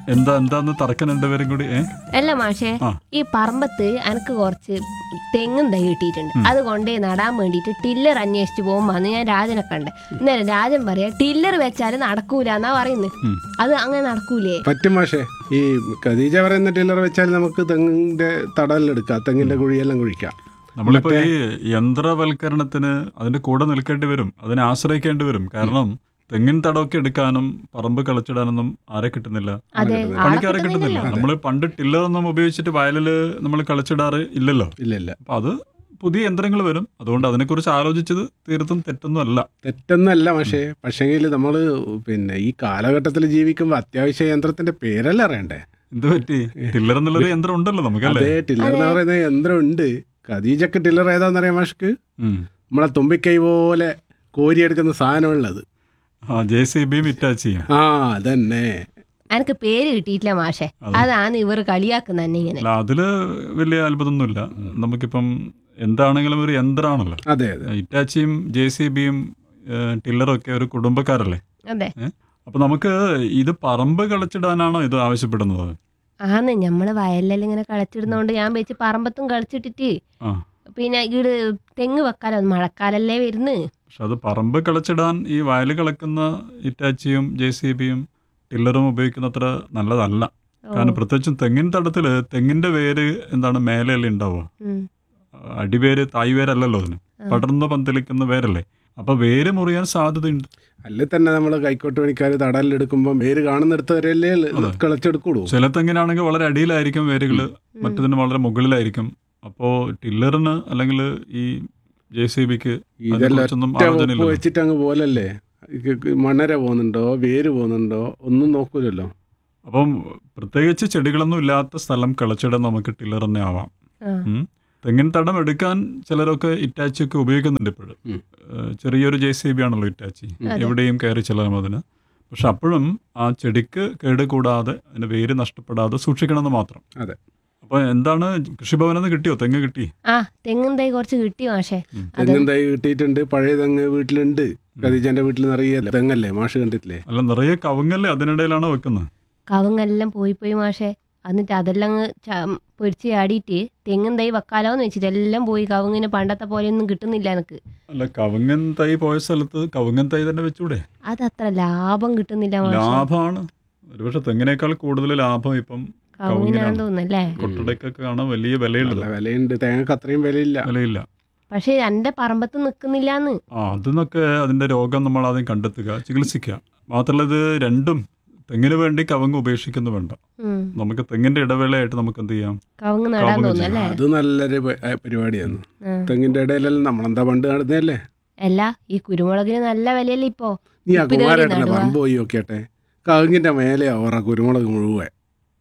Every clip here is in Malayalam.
എന്താ എന്താന്ന് തർക്കം രണ്ടുപേരും കൂടി ഏ അല്ല മാഷേ ആ. ഈ പറമ്പത്ത് എനിക്ക് കുറച്ച് തെങ്ങും തൈ കിട്ടിയിട്ടുണ്ട് അത് കൊണ്ടേ നടാൻ വേണ്ടിയിട്ട് ടില്ലർ അന്വേഷിച്ച് പോകുമ്പോ അന്ന് ഞാൻ രാജനെ കണ്ടേ ഇന്നലെ രാജൻ പറയാ ടില്ലർ വെച്ചാൽ നടക്കൂല എന്നാ പറയുന്നത് ഉം. അത് അങ്ങനെ നടക്കൂലേ പറ്റും മാഷേ ഈ ഖദീജ പറയുന്ന ടില്ലർ വെച്ചാൽ നമുക്ക് തെങ്ങിന്റെ തടലെടുക്കാം തെങ്ങിന്റെ കുഴിയെല്ലാം കുഴിക്കാം നമ്മളിപ്പോ ഈ യന്ത്രവൽക്കരണത്തിന് അതിന്റെ കൂടെ നിൽക്കേണ്ടി വരും അതിനെ ആശ്രയിക്കേണ്ടി വരും കാരണം തെങ്ങിൻ തടമൊക്കെ എടുക്കാനും പറമ്പ് കളിച്ചിടാനൊന്നും ആരെ കിട്ടുന്നില്ല അതെ പണിക്കാരെ കിട്ടുന്നില്ല നമ്മൾ പണ്ട് ടില്ലറൊന്നും ഉപയോഗിച്ചിട്ട് വയലില് നമ്മൾ കളിച്ചിടാറ് ഇല്ലല്ലോ ഇല്ല ഇല്ല അപ്പൊ അത് പുതിയ യന്ത്രങ്ങൾ വരും അതുകൊണ്ട് അതിനെക്കുറിച്ച് ആലോചിച്ചത് തീർത്തും തെറ്റൊന്നും അല്ല തെറ്റൊന്നല്ല പക്ഷേ പക്ഷെങ്കിൽ നമ്മൾ പിന്നെ ഈ കാലഘട്ടത്തിൽ ജീവിക്കുമ്പോൾ അത്യാവശ്യ യന്ത്രത്തിന്റെ പേരല്ല അറിയണ്ടേ എന്ത് പറ്റി ടില്ലർ എന്നുള്ളൊരു യന്ത്രം ഉണ്ടല്ലോ നമുക്കല്ലേ അതേ ടില്ലർ എന്ന് പറയുന്ന യന്ത്രം ഉണ്ട് ഖദീജക്ക് ടില്ലർ ഏതാണെന്നറിയാം മാഷ്ക്ക് ഉം. നമ്മളെ തുമ്പിക്കൈ പോലെ കോരിയെടുക്കുന്ന സാധനമുള്ളത് ആ ജെ സി ബിയും ഇറ്റാച്ചിയും ആ അതന്നെ എനിക്ക് പേര് കിട്ടിയിട്ടില്ല മാഷേ അതാണ് ഇവർ കളിയാക്കുന്ന തന്നെ ഇങ്ങനെ അല്ല അതില് വലിയ അത്ഭുതമൊന്നുമില്ല നമുക്കിപ്പം എന്താണെങ്കിലും ഒരു യന്ത്രമാണല്ലോ അതെ അതെ ഇറ്റാച്ചിയും ജെ സി ബിയും ടില്ലറും ഒക്കെ ഒരു കുടുംബക്കാരല്ലേ അതെ ഏ? അപ്പൊ നമുക്ക് ഇത് പറമ്പ് കളിച്ചിടാനാണോ ഇത് ആവശ്യപ്പെടുന്നത് ആന്ന് നമ്മള് വയലിലെല്ലാം ഇങ്ങനെ കളിച്ചിടുന്നോണ്ട് ഞാൻ വെച്ച് പറമ്പത്തും കളിച്ചിട്ടിട്ട് ആ പിന്നെ ഈട് തെങ്ങ് വെക്കാലോ മഴക്കാലല്ലേ വരുന്ന് പക്ഷെ അത് പറമ്പ് കളിച്ചിടാൻ ഈ വയൽ കളക്കുന്ന ഇറ്റാച്ചിയും ജെ സി ബിയും ടില്ലറും ഉപയോഗിക്കുന്നത്ര നല്ലതല്ല ഓ. കാരണം പ്രത്യേകിച്ചും തെങ്ങിൻ തടത്തില് തെങ്ങിന്റെ വേര് എന്താണ് മേലെയല്ലേ ഉണ്ടാവുക ഉം. അടിവേര് തായ് വേരല്ലല്ലോ അതിന് പടർന്ന് പന്തലിക്കുന്ന വേരല്ലേ അപ്പൊ വേര് മുറിയാൻ സാധ്യതയുണ്ട് അല്ലെ തന്നെ നമ്മൾ കൈക്കോട്ട് പണിക്കാർ തടലിലെടുക്കുമ്പോൾ വേര് കാണുന്നിടത്ത് വരെയല്ലേ കളിച്ചെടുക്കുള്ളൂ ചില തെങ്ങിനാണെങ്കിൽ വളരെ അടിയിലായിരിക്കും വേരുകൾ മറ്റതിന് വളരെ മുകളിലായിരിക്കും അപ്പോൾ ടില്ലറിന് അല്ലെങ്കിൽ ഈ ജെ സി ബിക്ക് ഇതെല്ലാം അതിനെക്കുറിച്ചൊന്നും ഒറ്റ ആലോചന ഉപ്പ് ഇല്ല വെച്ചിട്ട് അങ്ങ് പോലല്ലേ ഇത് മണര പോകുന്നുണ്ടോ വേര് പോകുന്നുണ്ടോ ഒന്നും നോക്കൂലല്ലോ അപ്പം പ്രത്യേകിച്ച് ചെടികളൊന്നും ഇല്ലാത്ത സ്ഥലം കിളച്ചിടാൻ നമുക്ക് ടില്ലർ തന്നെ ആവാം ആ. ഉം. തെങ്ങിൻ തടം എടുക്കാൻ ചിലരൊക്കെ ഇറ്റാച്ചി ഒക്കെ ഉപയോഗിക്കുന്നുണ്ട് ഇപ്പോഴും ഉം. ഏഹ് ചെറിയൊരു ജെ സി ബി ആണല്ലോ ഇറ്റാച്ചി എവിടെയും കയറി ചെല്ലാം അതിന് പക്ഷെ അപ്പോഴും ആ ചെടിക്ക് കേട് കൂടാതെ അതിന്റെ വേര് നഷ്ടപ്പെടാതെ സൂക്ഷിക്കണമെന്ന് മാത്രം അതെ അപ്പൊ എന്താണ് കൃഷിഭവനിൽ നിന്ന് കിട്ടിയോ തെങ്ങ് കിട്ടി ആ തെങ്ങും തൈ കുറച്ച് കിട്ടി മാഷേ തെങ്ങും തൈ കിട്ടിയിട്ടുണ്ട് പഴയ തെങ്ങ് വീട്ടിലുണ്ട് ഖദീജന്റെ വീട്ടിൽ നിറയെ തെങ്ങല്ലേ മാഷ് കണ്ടിട്ടില്ലേ അല്ല നിറയെ കവുങ്ങല്ലേ അതിനിടയിലാണോ വെക്കുന്നത് കവുങ്ങെല്ലാം പോയി പോയി മാഷേ എന്നിട്ട് അതെല്ലാം അങ്ങ് ച- പൊരിച്ച് ചാടിയിട്ട് തെങ്ങും തൈ വെക്കാലോന്ന് വെച്ചിട്ട് എല്ലാം പോയി കവുങ്ങിന് പണ്ടത്തെ പോലെയൊന്നും കിട്ടുന്നില്ല എനിക്ക് അല്ല കവുങ്ങൻ തൈ പോയ സ്ഥലത്ത് കവുങ്ങൻ തൈ തന്നെ വെച്ചൂടെ അതത്ര ലാഭം കിട്ടുന്നില്ല മാഷേ ലാഭമാണ് ഒരുപക്ഷെ തെങ്ങിനേക്കാൾ കൂടുതൽ ലാഭം ഇപ്പം കവുങ്ങിനാന്ന് കവുങ്ങിനാണ് തോന്നുന്നല്ലേ കൊട്ടടക്കൊക്കെ കാണാൻ വലിയ വിലയുള്ളത് നല്ല വിലയുണ്ട് തേങ്ങക്ക് അത്രയും വിലയില്ല വിലയില്ല പക്ഷെ എന്റെ പറമ്പത്ത് നിക്കുന്നില്ലാന്ന് ആ അതിന്നൊക്കെ അതിന്റെ രോഗം നമ്മൾ ആദ്യം കണ്ടെത്തുക ചികിത്സിക്കുക മാത്രമല്ല ഇത് രണ്ടും തെങ്ങിന് വേണ്ടി കവുങ്ങ് ഉപേക്ഷിക്കുന്നു വേണ്ട ഉം. നമുക്ക് തെങ്ങിന്റെ ഇടവേളയായിട്ട് നമുക്ക് എന്ത് ചെയ്യാം കവുങ്ങ് നടാൻ കവുങ്ങ് തോന്നുന്നല്ലേ അത് നല്ലൊരു പ- ഏ, പരിപാടിയാണ് ആ. തെങ്ങിന്റെ ഇടയിലെല്ലാം നമ്മളെന്താ പണ്ട് നടന്നല്ലേ അല്ല ഈ കുരുമുളകിന് നല്ല വിലയല്ലേ ഇപ്പോ നീ ആ ഇപ്പൊ ഇതേടി കുമാരേട്ടനെ നടുവാ. പറമ്പ് പോയി നോക്കിയാട്ടെ കവുങ്ങിന്റെ മേലെ ഓറ കുരുമുളക് മുഴുവൻ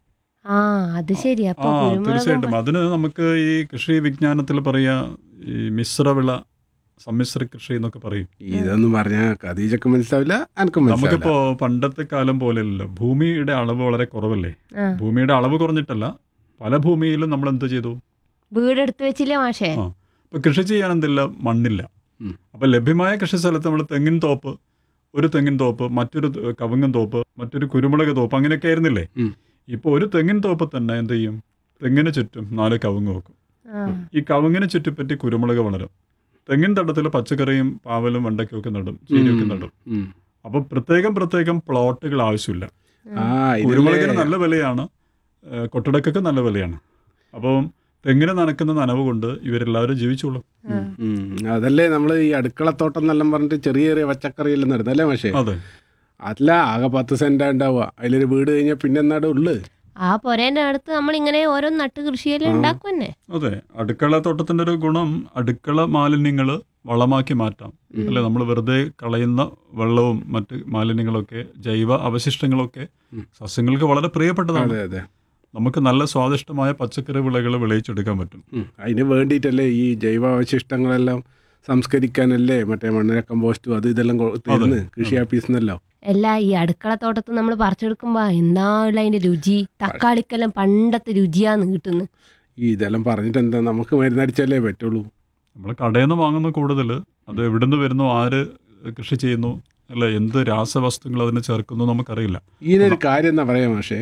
ആ അത് ശരി ആ അപ്പൊ കുരുമുളക് തീർച്ചയായിട്ടും അതിന് നമുക്ക് ഈ കൃഷി വിജ്ഞാനത്തിൽ പറയാ ഈ മിശ്രവിള സമ്മിശ്ര കൃഷി എന്നൊക്കെ പറയും ഇതൊന്നും പറഞ്ഞാ ഖദീജക്ക് മനസ്സിലാവില്ല എനക്കും മനസ്സിലാവില്ല നമുക്കിപ്പോ പണ്ടത്തെ കാലം പോലെയല്ലോ ഭൂമിയുടെ അളവ് വളരെ കുറവല്ലേ ആ. ഭൂമിയുടെ അളവ് കുറഞ്ഞിട്ടല്ല പല ഭൂമിയിലും നമ്മൾ എന്ത് ചെയ്തു വീടെടുത്ത് വെച്ചില്ലേ മാഷേ ആ ഇപ്പൊ കൃഷി ചെയ്യാൻ എന്തില്ല മണ്ണില്ല ഉം. അപ്പൊ ലഭ്യമായ കൃഷി സ്ഥലത്ത് നമ്മൾ തെങ്ങിൻ തോപ്പ് ഒരു തെങ്ങിൻ തോപ്പ് മറ്റൊരു ത- കവുങ്ങൻ തോപ്പ് മറ്റൊരു കുരുമുളക് തോപ്പ് അങ്ങനെയൊക്കെ ആയിരുന്നില്ലേ ഉം. ഇപ്പൊ ഒരു തെങ്ങിൻ തോപ്പ് തന്നെ എന്ത് ചെയ്യും തെങ്ങിന് ചുറ്റും നാല് കവുങ്ങ് വെക്കും ആ. ഈ കവുങ്ങിന് ചുറ്റിപ്പറ്റി കുരുമുളക് വളരും തെങ്ങിൻ തടത്തിൽ പച്ചക്കറിയും പാവലും വെണ്ടയ്ക്കൊക്കെ നടും ചീനിയൊക്കെ നടും ഉം. അപ്പൊ പ്രത്യേകം പ്രത്യേകം പ്ലോട്ടുകൾ ആവശ്യമില്ല ആ കുരുമുളകിന് ഇതിലെ നല്ല വിലയാണ് ഏഹ് കൊട്ടടക്കൊക്കെ നല്ല വിലയാണ് അപ്പം തെങ്ങിന് നനക്കുന്ന നനവ് കൊണ്ട് ഇവരെല്ലാവരും ജീവിച്ചോളും ഉം. അതല്ലേ നമ്മൾ ഈ അടുക്കളത്തോട്ടം എന്നെല്ലാം പറഞ്ഞിട്ട് ചെറിയ ചെറിയ പച്ചക്കറിയെല്ലാം നടുന്നല്ലേ പക്ഷേ അതെ അല്ല ആകെ പത്ത് സെന്റാ ഉണ്ടാവുക അതിലൊരു വീട് കഴിഞ്ഞാൽ പിന്നെ എന്നാടെ ഉള്ളു ആ പൊരേന്റെ അടുത്ത് നമ്മൾ ഇങ്ങനെ ഓരോ നട്ട് കൃഷിയെല്ലാം ഉണ്ടാക്കും തന്നെ അതെ അടുക്കള തോട്ടത്തിന്റെ ഒരു ഗുണം അടുക്കള മാലിന്യങ്ങൾ വളമാക്കി മാറ്റാം അല്ലെ നമ്മൾ വെറുതെ കളയുന്ന വെള്ളവും മറ്റ് മാലിന്യങ്ങളൊക്കെ ജൈവ അവശിഷ്ടങ്ങളൊക്കെ സസ്യങ്ങൾക്ക് വളരെ പ്രിയപ്പെട്ടതാണ് അതെ അതെ നമുക്ക് നല്ല സ്വാദിഷ്ടമായ പച്ചക്കറി വിളകൾ വിളയിച്ചെടുക്കാൻ പറ്റും ഉം. അതിന് വേണ്ടിയിട്ടല്ലേ ഈ ജൈവ അവശിഷ്ടങ്ങളെല്ലാം സംസ്കരിക്കാനല്ലേ മറ്റേ മണ്ണിര കമ്പോസ്റ്റും അത് ഇതെല്ലാം കൊ- തരുന്ന് കൃഷി ഓഫീസിൽ നിന്നല്ലോ അല്ല ഈ അടുക്കള തോട്ടത്ത് നമ്മൾ പറിച്ചെടുക്കുമ്പോ എന്താണുള്ള അതിന്റെ രുചി തക്കാളിക്കെല്ലാം പണ്ടത്തെ രുചിയാന്ന് കിട്ടുന്നു ഈ ഇതെല്ലാം പറഞ്ഞിട്ട് എന്താ നമുക്ക് മരുന്നടിച്ചാലേ പറ്റുള്ളൂ നമ്മൾ കടയിൽ നിന്ന് വാങ്ങുന്ന കൂടുതൽ അത് എവിടുന്ന് വരുന്നു ആര് കൃഷി ചെയ്യുന്നു അല്ല എന്ത് രാസവസ്തുക്കൾ അതിന് ചേർക്കുന്നു നമുക്കറിയില്ല ഇതിനൊരു കാര്യം എന്നാ പറയാം പക്ഷേ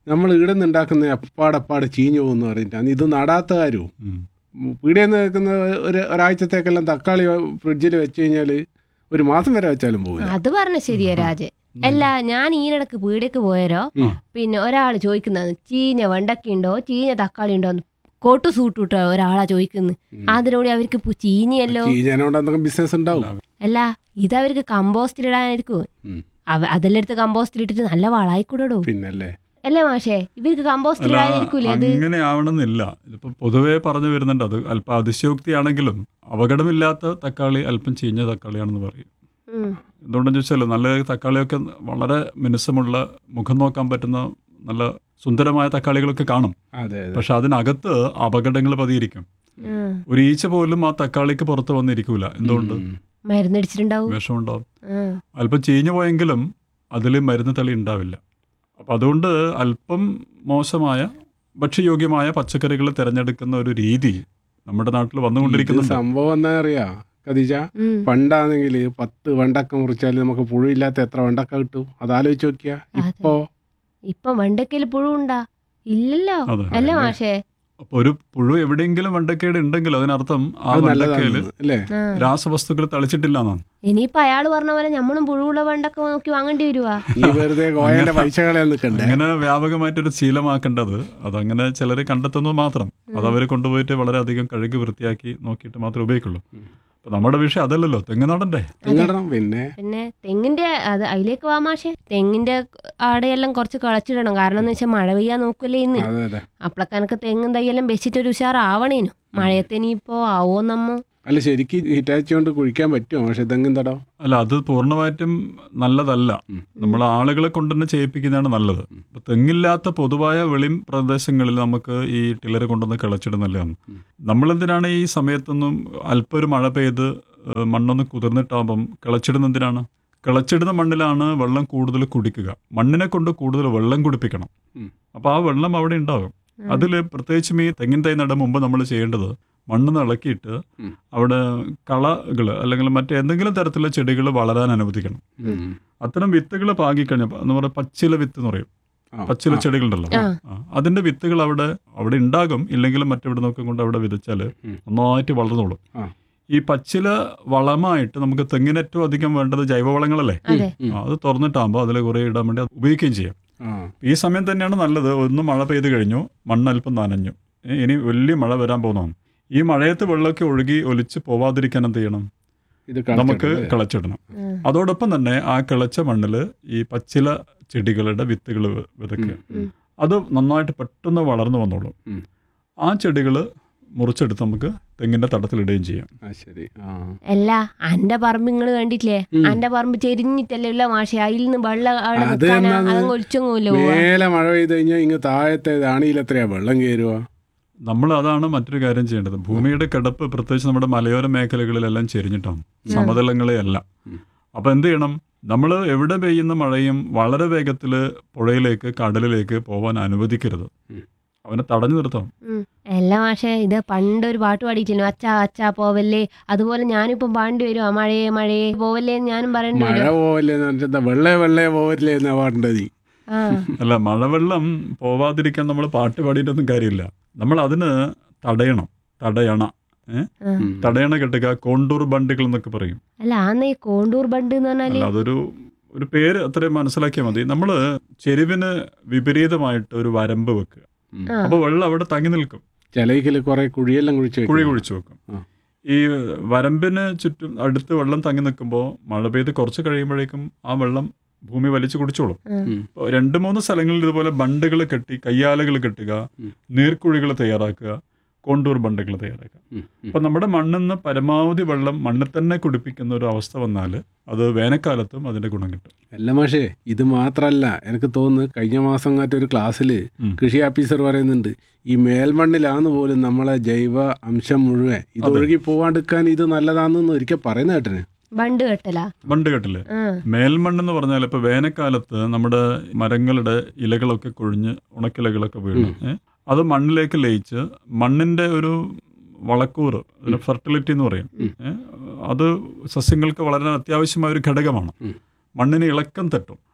നമ്മൾ ഇവിടെ നിന്ന് ഉണ്ടാക്കുന്ന അപ്പാടപ്പാട് ചീഞ്ഞു പോകുന്നു പറഞ്ഞിട്ടാണ് ഇത് നടാത്ത കാര്യവും ഉം. പീടിയിൽ നിന്ന് വെക്കുന്ന ഒരു ഒരാഴ്ചത്തേക്കെല്ലാം തക്കാളി ഫ്രിഡ്ജിൽ വെച്ച് കഴിഞ്ഞാൽ ഒരു മാസം വരെ വെച്ചാലും പോകില്ല അത് പറഞ്ഞ ശരിയാ രാജൻ അല്ല ഞാൻ ഈയിടക്ക് പീടിയക്ക് പോയരോ ഉം. പിന്നെ ഒരാൾ ചോദിക്കുന്നത് ചീഞ്ഞ വെണ്ടക്ക ഉണ്ടോ ചീഞ്ഞ തക്കാളി ഉണ്ടോ കോട്ടു സൂട്ടിട്ടോ ഒരാളാ ചോദിക്കുന്നത് അതിനോട് അവർക്ക് ഇപ്പൊ ചീഞ്ഞയല്ലോ ചീഞ്ഞാനോണ്ട് എന്തെങ്കിലും ബിസിനസ് ഉണ്ടാവും അല്ല ഇത് കമ്പോസ്റ്റിലിടാനായിരിക്കും ഉം. അവ അതെല്ലാം എടുത്ത് കമ്പോസ്റ്റിലിട്ടിട്ട് നല്ല വളായിക്കൂടോ പിന്നല്ലേ അല്ലേ മാഷേ ഇവർക്ക് അല്ല കമ്പോസ്റ്റിലിടാനായിരിക്കൂലേ അത് അങ്ങനെ ആവണമെന്നില്ല ഇതിപ്പോ പൊതുവേ പറഞ്ഞു വരുന്നുണ്ട് അത് അല്പം അതിശയോക്തിയാണെങ്കിലും അപകടമില്ലാത്ത തക്കാളി അല്പം ചീഞ്ഞ തക്കാളിയാണെന്ന് പറയും ഉം. എന്തുകൊണ്ടെന്ന് ചോദിച്ചാൽ നല്ല തക്കാളിയൊക്കെ വളരെ മിനുസമുള്ള മുഖം നോക്കാൻ പറ്റുന്ന നല്ല സുന്ദരമായ തക്കാളികളൊക്കെ കാണും അതെ അതെ പക്ഷെ അതിനകത്ത് അപകടങ്ങൾ പതിയിരിക്കും ഉം. ഒരു ഈച്ച പോലും ആ തക്കാളിക്ക് പുറത്ത് വന്നിരിക്കൂല എന്തുകൊണ്ട് ഉം. മരുന്നടിച്ചിട്ടുണ്ടാവും വിഷമുണ്ടാവും ഉം. അല്പം ചീഞ്ഞു പോയെങ്കിലും അതിൽ മരുന്ന് തളി ഉണ്ടാവില്ല അപ്പം അതുകൊണ്ട് അല്പം മോശമായ ഭക്ഷ്യയോഗ്യമായ പച്ചക്കറികൾ തിരഞ്ഞെടുക്കുന്ന ഒരു രീതി നമ്മുടെ നാട്ടിൽ ഇത് വന്നുകൊണ്ടിരിക്കുന്നുണ്ട് സംഭവം എന്താ അറിയാ കദീജ ഉം. പണ്ടാണെങ്കിൽ പത്ത് വെണ്ടക്ക മുറിച്ചാൽ നമുക്ക് പുഴുയില്ലാത്ത എത്ര വെണ്ടക്ക കിട്ടും അതാലോചിച്ച് നോക്കിയാ ഇപ്പോ ഇപ്പൊ വെണ്ടക്കയിൽ പുഴുണ്ടാ ഇല്ലല്ലോ അതെ അല്ലേ മാഷേ അപ്പൊ ഒരു പുഴു എവിടെയെങ്കിലും വെണ്ടക്കേട് ഉണ്ടെങ്കിൽ അതിനർത്ഥം ആ അത് വെണ്ടക്കയിൽ നല്ലതാണ് അല്ലേ ആ. രാസവസ്തുക്കൾ തളിച്ചിട്ടില്ല എന്നാണ് ഇനിയിപ്പൊ അയാള് പറഞ്ഞ പോലെ നമ്മളും പുഴുവുള്ള വെണ്ടക്ക നോക്കി വാങ്ങേണ്ടി വരുവാ ഈ വെറുതെ കോയന്റെ പൈസ കളയാൻ നിൽക്കണ്ടേ അങ്ങനെ വ്യാപകമായിട്ടൊരു ശീലമാക്കേണ്ടത് അതങ്ങനെ ചിലർ കണ്ടെത്തുന്നത് മാത്രം അത് അവർ കൊണ്ടുപോയിട്ട് വളരെയധികം കഴുകി വൃത്തിയാക്കി നോക്കിയിട്ട് മാത്രമേ ഉപയോഗിക്കുള്ളൂ അപ്പൊ നമ്മുടെ വിഷയം അതല്ലല്ലോ തെങ്ങ് നടണ്ടേ തെങ്ങിടണം പിന്നെ പിന്നെ തെങ്ങിന്റെ അത് അതിലേക്ക് വാ മാഷേ തെങ്ങിന്റെ ആടെയെല്ലാം കുറച്ച് കളച്ചിടണം കാരണം എന്ന് വെച്ചാൽ മഴ പെയ്യാൻ നോക്കൂലേ ഇന്ന് അതെ അതെ അപ്പളക്കനക്ക് തെങ്ങും തയ്യെല്ലാം വെച്ചിട്ടൊരു ഉഷാറാവണേനു മഴയത്ത് ഇനിയിപ്പോ ആവോ നമ്മ അല്ല ശരിക്ക് ഹിറ്റാച്ചി കൊണ്ട് കുഴിക്കാൻ പറ്റുമോ പക്ഷെ തെങ്ങും തടം അല്ല അത് പൂർണ്ണമായിട്ടും നല്ലതല്ല ഉം. നമ്മൾ ആളുകളെ കൊണ്ട് തന്നെ ചെയ്യിപ്പിക്കുന്നതാണ് നല്ലത് ഇപ്പൊ തെങ്ങില്ലാത്ത പൊതുവായ വെളിം പ്രദേശങ്ങളിൽ നമുക്ക് ഈ ടില്ലർ കൊണ്ടുവന്ന് കിളച്ചിടുന്നല്ലാണ് ഉം. നമ്മളെന്തിനാണ് ഈ സമയത്തൊന്നും അല്പം ഒരു മഴ പെയ്ത് ഏഹ്, മണ്ണൊന്ന് കുതിർന്നിട്ടാകുമ്പം കിളച്ചിടുന്നതിനാണ് കിളച്ചിടുന്ന മണ്ണിലാണ് വെള്ളം കൂടുതൽ കുടിക്കുക മണ്ണിനെ കൊണ്ട് കൂടുതൽ വെള്ളം കുടിപ്പിക്കണം ഉം. അപ്പോൾ ആ വെള്ളം അവിടെ ഉണ്ടാകും അതിൽ പ്രത്യേകിച്ചും ഈ തെങ്ങിൻ തൈ നടും മുമ്പ് നമ്മൾ ചെയ്യേണ്ടത് മണ്ണ് ഇളക്കിയിട്ട് ഉം. അവിടെ കളകൾ അല്ലെങ്കിൽ മറ്റേന്തെങ്കിലും തരത്തിലുള്ള ചെടികൾ വളരാൻ അനുവദിക്കണം ഉം. അത്തരം വിത്തുകൾ പാകിക്കഴിഞ്ഞാൽ എന്ന് പറയുക പച്ചില വിത്ത് എന്ന് പറയും ആ, പച്ചില ആ. ചെടികളുണ്ടല്ലോ ആ. ആ, അതിന്റെ വിത്തുകൾ അവിടെ അവിടെ ഉണ്ടാകും ഇല്ലെങ്കിലും മറ്റെവിടെ നോക്കി കൊണ്ട് അവിടെ വിതച്ചാൽ ഉം. നന്നായിട്ട് വളർന്നോളും ആ. ഈ പച്ചില വളമായിട്ട് നമുക്ക് തെങ്ങിന് ഏറ്റവും അധികം വേണ്ടത് ജൈവവളങ്ങളല്ലേ അതെ ഉം. ആ, അത് തുറന്നിട്ടാകുമ്പോൾ അതിൽ കുറേ ഇടാൻ വേണ്ടി അത് ഉപയോഗിക്കുകയും ചെയ്യാം ആ. ഈ സമയം തന്നെയാണ് നല്ലത് ഒന്ന് മഴ പെയ്ത് കഴിഞ്ഞു മണ്ണല്പം നനഞ്ഞു ഏ, ഇനി വലിയ മഴ വരാൻ പോകുന്നതാണ് ഈ മഴയത്ത് വെള്ളമൊക്കെ ഒഴുകി ഒലിച്ച് പോവാതിരിക്കാൻ എന്ത് ചെയ്യണം ഇത് നമുക്ക് കളച്ചിടണം, അല്ലേ? കിളച്ചിടണം ഉം. അതോടൊപ്പം തന്നെ ആ കിളച്ച മണ്ണിൽ ഈ പച്ചില ചെടികളുടെ വിത്തുകൾ വിതയ്ക്കുക ഉം. അത് നന്നായിട്ട് പെട്ടെന്ന് വളർന്നു വന്നോളും ഉം. ആ ചെടികൾ മുറിച്ചെടുത്ത് നമുക്ക് തെങ്ങിന്റെ തടത്തിലിടുകയും ചെയ്യാം ആ ശരി ആ അല്ല അന്റെ പറമ്പ് നിങ്ങള് കണ്ടിട്ടില്ലേ ഉം. അന്റെ പറമ്പ് ചെരിഞ്ഞിട്ടല്ലേ ഉള്ള മാഷെ അതിൽ നിന്ന് വെള്ളം അവിടെ അത് നിൽക്കാനാ എന്നാന്ന് അതങ്ങ് ഒലിച്ചൊന്നുമില്ല പോവാ മേലെ മഴ പെയ്ത് കഴിഞ്ഞാൽ ഇങ്ങ് താഴത്തെ അണിയിൽ എത്രയാ വെള്ളം കയറുക നമ്മൾ അതാണ് മറ്റൊരു കാര്യം ചെയ്യേണ്ടത് ഭൂമിയുടെ കിടപ്പ് പ്രത്യേകിച്ച് നമ്മുടെ മലയോര മേഖലകളിലെല്ലാം ചെരിഞ്ഞിട്ടാണ് സമതലങ്ങളെയല്ല ഉം. അപ്പൊ എന്ത് ചെയ്യണം നമ്മൾ എവിടെ പെയ്യുന്ന മഴയും വളരെ വേഗത്തിൽ പുഴയിലേക്ക് കടലിലേക്ക് പോവാൻ അനുവദിക്കരുത് ഉം. അവനെ തടഞ്ഞു നിർത്തണം ഉം. അല്ല മാഷെ ഇത് പണ്ട് ഒരു പാട്ട് പാടിയിട്ടില്ലോ അച്ഛാ അച്ഛാ പോവല്ലേ അതുപോലെ ഞാനിപ്പം പാണ്ടി വരും മഴയെ മഴയെ പോവല്ലേ എന്ന് ഞാനും പറയേണ്ടി മഴ വരും പോവല്ലേ എന്ന് പറഞ്ഞാൽ വെള്ളേ വെള്ളേ പോവല്ലേ എന്നാ പാടേണ്ടത് ആ അല്ല മഴവെള്ളം പോവാതിരിക്കാൻ നമ്മൾ പാട്ട് പാടിയിട്ടൊന്നും കാര്യമില്ല നമ്മൾ അതിന് തടയണം തടയണ ഏ? ആ. തടയണ കെട്ടുക കോണ്ടൂർ ബണ്ടുകൾ എന്നൊക്കെ പറയും അല്ല ആന്ന് ഈ കോണ്ടൂർ ബണ്ട് എന്ന് പറഞ്ഞാല് അല്ല അതൊരു ഒരു പേര് അത്രയും മനസ്സിലാക്കിയാൽ മതി നമ്മൾ ചെരുവിന് വിപരീതമായിട്ട് ഒരു വരമ്പ് വെക്കുക ആ. അപ്പോൾ വെള്ളം അവിടെ തങ്ങി നിൽക്കും ചിലയില് കുറെ കുഴിയെല്ലാം കുഴിച്ച് കുഴി വെക്കും. കുഴിച്ചു വെക്കും ആ. ഈ വരമ്പിന് ചുറ്റും അടുത്ത് വെള്ളം തങ്ങി നിൽക്കുമ്പോൾ മഴ പെയ്ത് കുറച്ച് കഴിയുമ്പോഴേക്കും ആ വെള്ളം ഭൂമി വലിച്ചു കുടിച്ചോളും ഉം. ഇപ്പോൾ രണ്ട് മൂന്ന് സ്ഥലങ്ങളിൽ ഇതുപോലെ ബണ്ടുകൾ കെട്ടി കയ്യാലകൾ കെട്ടുക ഉം. നീർക്കുഴികൾ തയ്യാറാക്കുക കോണ്ടൂർ ബണ്ടുകൾ തയ്യാറാക്കുക ഉം. ഉം. അപ്പം നമ്മുടെ മണ്ണിൽ നിന്ന് പരമാവധി വെള്ളം മണ്ണിൽ തന്നെ കുടിപ്പിക്കുന്ന ഒരു അവസ്ഥ വന്നാൽ അത് വേനൽക്കാലത്തും അതിന്റെ ഗുണം കിട്ടും അല്ല മാഷേ ഇത് മാത്രല്ല എനിക്ക് തോന്നുന്നു കഴിഞ്ഞ മാസം കാറ്റ് ഒരു ക്ലാസ്സിൽ ഉം. കൃഷി ഓഫീസർ പറയുന്നുണ്ട് ഈ മേൽമണ്ണിലാന്ന് പോലും നമ്മളെ ജൈവ അംശം മുഴുവൻ ഇത് അതെ. ഒഴുകി പോവാണ്ടിരിക്കാൻ ഇത് നല്ലതാണെന്ന് ഒരിക്കൽ പറയുന്ന കേട്ടിന് ബണ്ട് കെട്ടലാ ബണ്ട് കെട്ടില്ലേ ആ മേൽമണ്ണെന്ന് പറഞ്ഞാൽ ഇപ്പൊ വേനൽക്കാലത്ത് നമ്മുടെ മരങ്ങളുടെ ഇലകളൊക്കെ കൊഴിഞ്ഞ് ഉണക്കിലകളൊക്കെ വീണ് ഏ? അത് മണ്ണിലേക്ക് ലയിച്ച് മണ്ണിന്റെ ഒരു വളക്കൂറ് ഒരു ഫെർട്ടിലിറ്റി എന്ന് പറയും ഉം. ഏ? അത് സസ്യങ്ങൾക്ക് വളരെ അത്യാവശ്യമായ ഒരു ഘടകമാണ് ഉം. മണ്ണിന് ഇളക്കം തട്ടും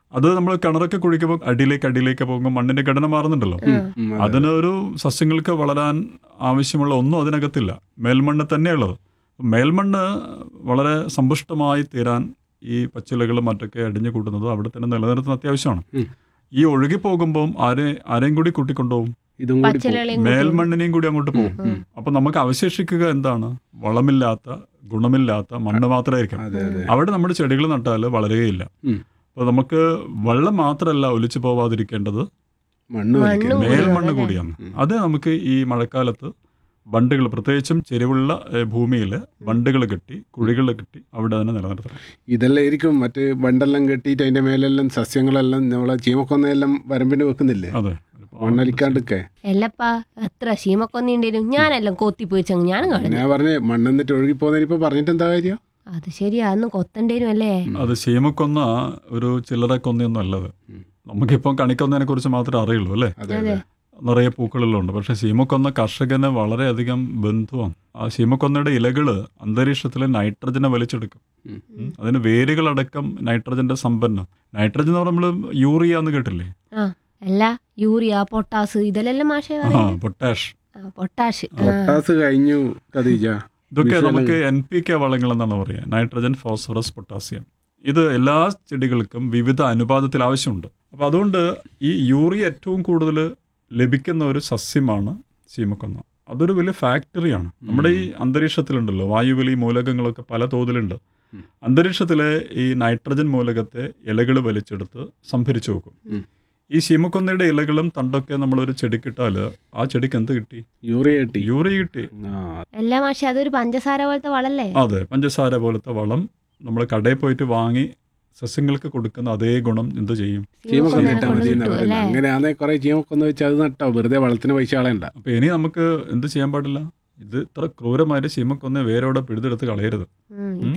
അത് നമ്മൾ കിണറൊക്കെ കുഴിക്കുമ്പോൾ അടിയിലേക്ക് അടിയിലേക്ക് പോകുമ്പോൾ മണ്ണിന്റെ ഘടന മാറുന്നുണ്ടല്ലോ ഉം, അതെ. അതിന് ഒരു സസ്യങ്ങൾക്ക് വളരാൻ ആവശ്യമുള്ള ഒന്നും അതിനകത്തില്ല മേൽമണ്ണ് തന്നെയുള്ളത് മേൽമണ്ണ് വളരെ സമ്പുഷ്ടമായി തീരാൻ ഈ പച്ചിലകളും മറ്റൊക്കെ അടിഞ്ഞു കൂട്ടുന്നത് അവിടെ തന്നെ നിലനിർത്തുന്ന അത്യാവശ്യമാണ് ഉം. ഈ ഒഴുകി പോകുമ്പോൾ ആരെ ആരെയും കൂടി കൂട്ടിക്കൊണ്ടുപോകും ഇതും കൂടി പോകും. പച്ചിലകളെയും കൂട്ടി മേൽമണ്ണിനെയും കൂടി അങ്ങോട്ട് പോകും ഉം. അപ്പൊ നമുക്ക് അവശേഷിക്കുക എന്താണ് വളമില്ലാത്ത ഗുണമില്ലാത്ത മണ്ണ് മാത്രമായിരിക്കും അതെ അതെ അവിടെ നമ്മുടെ ചെടികൾ നട്ടാൽ വളരുകയില്ല ഉം. അപ്പൊ നമുക്ക് വെള്ളം മാത്രമല്ല ഒലിച്ചു പോവാതിരിക്കേണ്ടത് മണ്ണ് മണ്ണ് വലിക്കണം. കൂടി മേൽമണ്ണ് അല്ലേ? കൂടിയാണ് അത് നമുക്ക് ഈ മഴക്കാലത്ത് ബണ്ടുകൾ പ്രത്യേകിച്ചും ചെരിവുള്ള ഭൂമിയിൽ ബണ്ടുകൾ കെട്ടി കുഴികൾ കെട്ടി അവിടെ തന്നെ നിലനിർത്തണം ഇതെല്ലാം ആയിരിക്കും മറ്റേ ബണ്ടെല്ലാം കെട്ടിയിട്ട് അതിന്റെ മേലെല്ലാം സസ്യങ്ങളെല്ലാം നമ്മളെ ചീമക്കൊന്നയെല്ലാം വരമ്പിന് വെക്കുന്നില്ലേ അതെ മണ്ണലിക്കാണ്ടൊക്കെ എല്ലപ്പാ എത്ര ശീമക്കൊന്നിണ്ടേനും ഞാനെല്ലാം കൊത്തി പോയിച്ചങ്ങ് ഞാൻ കളഞ്ഞു ഞാൻ പറഞ്ഞേ മണ്ണെന്നിട്ട് ഒഴുകി പോകുന്നതിന് ഇപ്പൊ പറഞ്ഞിട്ട് എന്താ കാര്യം അത് ശരിയാ അന്ന് കൊത്തണ്ടേനും അല്ലേ അത് ശീമക്കൊന്ന ഒരു ചില്ലറ കൊന്നയൊന്നും അല്ലത് ഉം. നമുക്കിപ്പം കണിക്കൊന്നതിനെ കുറിച്ച് മാത്രമേ അറിയുള്ളൂ അല്ലേ അതെ അതെ. അതെ നിറയെ പൂക്കളുണ്ട് പക്ഷെ ശീമക്കൊന്ന കർഷകന് വളരെയധികം ബന്ധുവാണ് ആ ശീമക്കൊന്നയുടെ ഇലകള് അന്തരീക്ഷത്തിലെ നൈട്രജനെ വലിച്ചെടുക്കും ഉം. ഉം. അതിന് വേരുകളടക്കം നൈട്രജന്റെ സമ്പന്നം നൈട്രജൻ എന്ന് നമ്മൾ യൂറിയ എന്ന് കേട്ടില്ലേ ആ അല്ല യൂറിയ പൊട്ടാസ് ഇതിലെല്ലാം മാഷേ ആ പറയും പൊട്ടാഷ് പൊട്ടാഷ് ആ. പൊട്ടാസ് കഴിഞ്ഞു കദീജ ഇതൊക്കെ വിഷയം നമുക്ക് എൻ പി കെ വളങ്ങൾ എന്നാണ് പറയുക നൈട്രജൻ ഫോസ്ഫറസ് പൊട്ടാസ്യം ഇത് എല്ലാ ചെടികൾക്കും വിവിധ അനുപാതത്തിൽ ആവശ്യമുണ്ട് അപ്പോൾ അതുകൊണ്ട് ഈ യൂറിയ ഏറ്റവും കൂടുതൽ ലഭിക്കുന്ന ഒരു സസ്യമാണ് ചീമക്കൊന്ന അതൊരു വലിയ ഫാക്ടറിയാണ് നമ്മുടെ ഈ അന്തരീക്ഷത്തിലുണ്ടല്ലോ വായുവിൽ ഈ മൂലകങ്ങളൊക്കെ പല തോതിലുണ്ട് ഉം. അന്തരീക്ഷത്തിലെ ഈ നൈട്രജൻ മൂലകത്തെ ഇലകൾ വലിച്ചെടുത്ത് സംഭരിച്ചു വെക്കും ഉം. ഈ ശീമക്കൊന്നയുടെ ഇലകളും തണ്ടൊക്കെ നമ്മളൊരു ചെടിക്കിട്ടാൽ ആ ചെടിക്ക് എന്ത് കിട്ടി യൂറിയ കിട്ടി യൂറിയ കിട്ടി ആ എല്ലാ മാഷെ അതൊരു പഞ്ചസാര പോലത്തെ വളല്ലേ അതെ പഞ്ചസാര പോലത്തെ വളം നമ്മൾ കടയിൽ പോയിട്ട് വാങ്ങി സസ്യങ്ങൾക്ക് കൊടുക്കുന്ന അതേ ഗുണം എന്ത് ചെയ്യും ചീമക്കൊന്ന കൊന്നേനെ ഇട്ടാ കൊണ്ട് മതി എന്നാ കിട്ടും, പറയുന്നത് അല്ലേ? അങ്ങനെയാണെ കുറെ ചീമക്കൊന്ന വെച്ച് അത് നട്ടോ വെറുതെ വളത്തിന് പൈസ കളയണ്ട അപ്പൊ ഇനി നമുക്ക് എന്ത് ചെയ്യാൻ പാടില്ല ഇത് ഇത്ര ക്രൂരമായിട്ട് ചീമക്കൊന്ന് വേരോടെ പിഴുതെടുത്ത് കളയരുത് ഉം, ഉം.